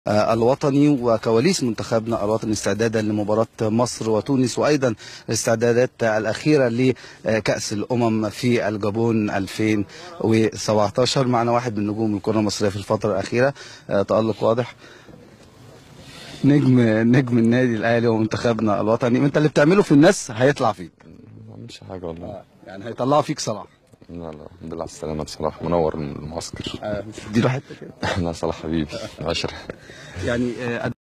الوطني وكواليس منتخبنا الوطني استعدادا لمباراة مصر وتونس وأيضا الاستعدادات الأخيرة لكأس الأمم في الجابون 2017 معنا واحد من نجوم الكرة المصرية في الفترة الأخيرة تألق واضح نجم نجم النادي الأهلي ومنتخبنا الوطني أنت اللي بتعمله في الناس هيطلع فيك ما بعملش حاجة والله يعني هيطلعوا فيك صلاح لا لا الحمد لله على السلامة بصراحة منور المعسكر دي له حتة كده لا صلاح حبيبي عشرة يعني